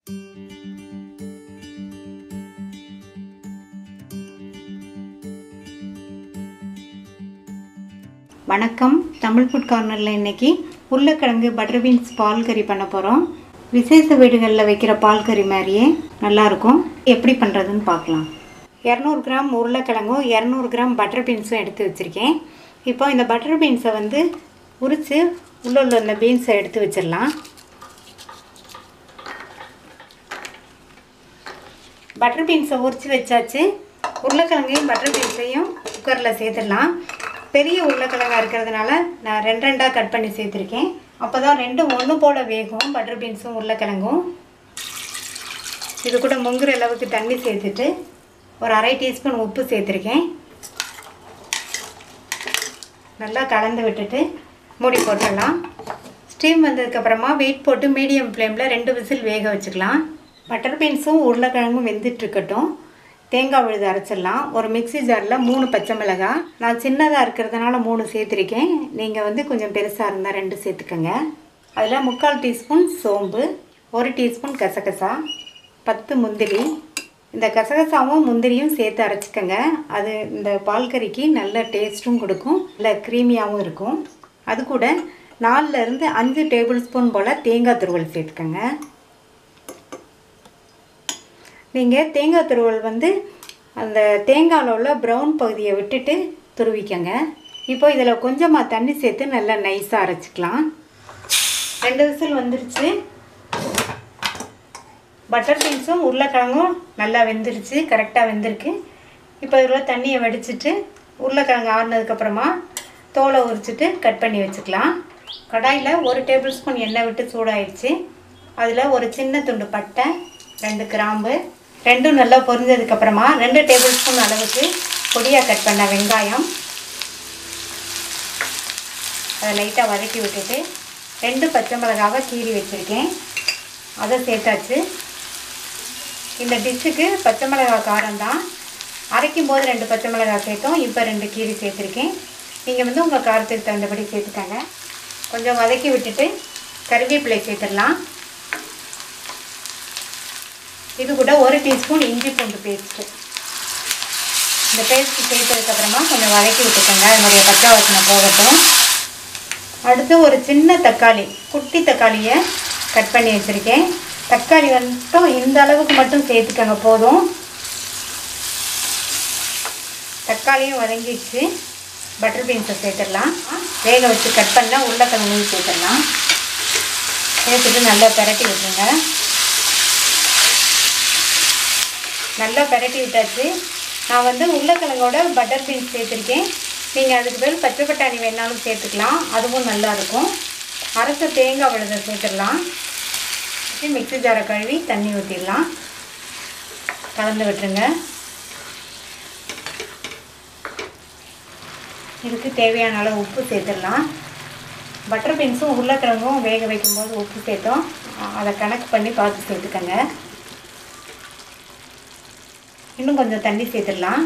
வணக்கம் தமிழ் ஃபுட் கார்னரில் இன்னைக்கு உருளைக்கிழங்கு பட்டர் பீன்ஸ் பால் கறி பண்ண போகிறோம் விசேஷ வீடுகளில் வைக்கிற பால் கறி மாதிரியே நல்லாயிருக்கும் எப்படி பண்ணுறதுன்னு பார்க்கலாம் இரநூறு கிராம் உருளைக்கிழங்கும் இரநூறு கிராம் பட்டர் பீன்ஸும் எடுத்து வச்சுருக்கேன் இப்போ இந்த பட்டர் பீன்ஸை வந்து உரித்து உள்ள உள்ள இந்த பீன்ஸை எடுத்து வச்சிடலாம் பட்டர் பீன்ஸை உரித்து வச்சாச்சு உருளைக்கிழங்கையும் பட்டர் பீன்ஸையும் குக்கரில் சேர்த்துடலாம் பெரிய உருளைக்கிழங்கா இருக்கிறதுனால நான் ரெண்டு ரெண்டாக கட் பண்ணி சேர்த்துருக்கேன் அப்போ தான் ரெண்டும் ஒன்று போல் வேகும் பட்டர் பீன்ஸும் உருளைக்கிழங்கும் இது கூட முங்குற அளவுக்கு தண்ணி சேர்த்துட்டு ஒரு அரை டீஸ்பூன் உப்பு சேர்த்துருக்கேன் நல்லா கலந்து விட்டுட்டு மூடி போட்டுடலாம் ஸ்டீம் வந்ததுக்கப்புறமா வெயிட் போட்டு மீடியம் ஃப்ளேமில் ரெண்டு விசில் வேக வச்சுக்கலாம் பட்டர் பீன்ஸும் உருளைக்கிழங்கும் வெந்துட்டு இருக்கட்டும் தேங்காய் விழுது அரைச்சிடலாம் ஒரு மிக்ஸி ஜாரில் மூணு பச்சை மிளகாய் நான் சின்னதாக இருக்கிறதுனால மூணு சேர்த்துருக்கேன் நீங்கள் வந்து கொஞ்சம் பெருசாக இருந்தால் ரெண்டு சேர்த்துக்கோங்க அதில் முக்கால் டீஸ்பூன் சோம்பு ஒரு டீஸ்பூன் கசகசா பத்து முந்திரி இந்த கசகசாவும் முந்திரியும் சேர்த்து அரைச்சிக்கோங்க அது இந்த பால் கறிக்கு நல்ல டேஸ்ட்டும் கொடுக்கும் நல்ல க்ரீமியாகவும் இருக்கும் அது கூட நாலுல இருந்து அஞ்சு டேபிள் ஸ்பூன் போல் தேங்காய் துருவல் சேர்த்துக்கோங்க நீங்கள் தேங்காய் துருவல் வந்து அந்த தேங்காயில் உள்ள ப்ரௌன் பகுதியை விட்டுட்டு துருவிக்கங்க இப்போ இதில் கொஞ்சமாக தண்ணி சேர்த்து நல்லா நைஸாக அரைச்சிக்கலாம் ரெண்டு விசில் வந்துருச்சு பட்டர் பீன்ஸும் உருளைக்கிழங்கும் நல்லா வெந்துருச்சு கரெக்டாக வெந்திருக்கு இப்போ இதில் தண்ணியை வடிச்சிட்டு உருளைக்கிழங்கு ஆறுனதுக்கப்புறமா தோலை உரிச்சிட்டு கட் பண்ணி வச்சுக்கலாம் கடாயில் ஒரு டேபிள் ஸ்பூன் எண்ணெய் விட்டு சூடாயிடுச்சு அதில் ஒரு சின்ன துண்டு பட்டை ரெண்டு கிராம்பு ரெண்டும் நல்லா பொரிஞ்சதுக்கப்புறமா ரெண்டு டேபிள் ஸ்பூன் அளவுக்கு பொடியாக கட் பண்ண வெங்காயம் அதை லைட்டாக வதக்கி விட்டுட்டு ரெண்டு பச்சை மிளகாவை கீறி வச்சுருக்கேன் அதை சேர்த்தாச்சு இந்த டிஷ்ஷுக்கு பச்சை மிளகாய் காரம் தான் அரைக்கும் போது ரெண்டு பச்சை மிளகாய் சேர்த்தோம் இப்போ ரெண்டு கீரி சேர்த்துருக்கேன் நீங்கள் வந்து உங்கள் காரத்துக்கு தகுந்தபடி சேர்த்துக்கங்க கொஞ்சம் வதக்கி விட்டுட்டு கருவேப்பிலை சேர்த்துடலாம் இது கூட ஒரு டீஸ்பூன் இஞ்சி பூண்டு பேஸ்ட்டு இந்த பேஸ்ட்டு சேர்த்ததுக்கப்புறமா கொஞ்சம் வதக்கி விட்டுக்கோங்க அதனுடைய பச்சை வாசனை போகட்டும் அடுத்து ஒரு சின்ன தக்காளி குட்டி தக்காளியை கட் பண்ணி வச்சுருக்கேன் தக்காளி வந்துட்டும் இந்த அளவுக்கு மட்டும் சேர்த்துக்கோங்க போதும் தக்காளியும் வதங்கிடுச்சு பட்டர் பீன்ஸை சேர்த்துடலாம் வேக வச்சு கட் பண்ணால் உருளைக்கிழங்கையும் சேர்த்துடலாம் சேர்த்துட்டு நல்லா பிரட்டி விட்டுருங்க நல்லா பிரட்டி விட்டாச்சு நான் வந்து உருளைக்கிழங்கோட பட்டர் பீன்ஸ் சேர்த்துருக்கேன் நீங்கள் அதுக்கு பேர் பச்சை பட்டாணி வேணாலும் சேர்த்துக்கலாம் அதுவும் நல்லாயிருக்கும் அரைச்ச தேங்காய் விழுதை சேர்த்துடலாம் மிக்ஸி ஜாரை கழுவி தண்ணி ஊற்றிடலாம் கலந்து விட்டுருங்க இதுக்கு தேவையான அளவு உப்பு சேர்த்துடலாம் பட்டர் பீன்ஸும் உருளைக்கிழங்கும் வேக வைக்கும்போது உப்பு சேர்த்தோம் அதை கணக்கு பண்ணி பார்த்து சேர்த்துக்கங்க இன்னும் கொஞ்சம் தண்ணி சேர்த்துடலாம்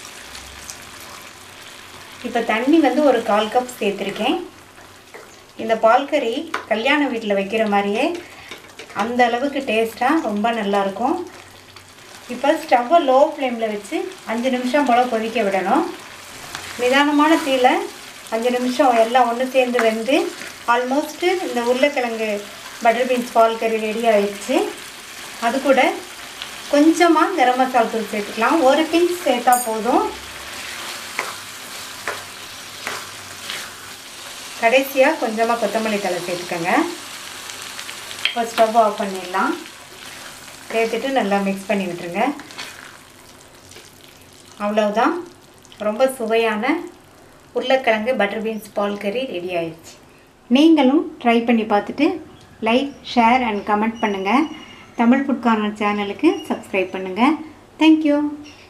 இப்போ தண்ணி வந்து ஒரு கால் கப் சேர்த்துருக்கேன் இந்த பால் கறி கல்யாண வீட்டில் வைக்கிற மாதிரியே அந்த அளவுக்கு டேஸ்ட்டாக ரொம்ப நல்லாயிருக்கும் இப்போ ஸ்டவ்வை லோ ஃப்ளேமில் வச்சு அஞ்சு நிமிஷம் போல் கொதிக்க விடணும் நிதானமான தீயில் அஞ்சு நிமிஷம் எல்லாம் ஒன்று சேர்ந்து வெந்து ஆல்மோஸ்ட்டு இந்த உருளைக்கிழங்கு பட்டர் பீன்ஸ் பால் கறி ரெடி ஆயிடுச்சு அது கூட கொஞ்சமாக கரம் மசாலா தூள் சேர்த்துக்கலாம் ஒரு பிஞ்ச் சேர்த்தா போதும் கடைசியாக கொஞ்சமாக கொத்தமல்லி தலை சேர்த்துக்கோங்க இப்போ ஸ்டவ் ஆஃப் பண்ணிடலாம் சேர்த்துட்டு நல்லா மிக்ஸ் பண்ணி விட்டுருங்க அவ்வளவுதான் ரொம்ப சுவையான உருளைக்கிழங்கு பட்டர் பீன்ஸ் பால் கறி ரெடி ஆயிடுச்சு நீங்களும் ட்ரை பண்ணி பார்த்துட்டு லைக் ஷேர் அண்ட் கமெண்ட் பண்ணுங்கள் தமிழ் ஃபுட் கார்னர் சேனலுக்கு சப்ஸ்கிரைப் பண்ணுங்கள் தேங்க்யூ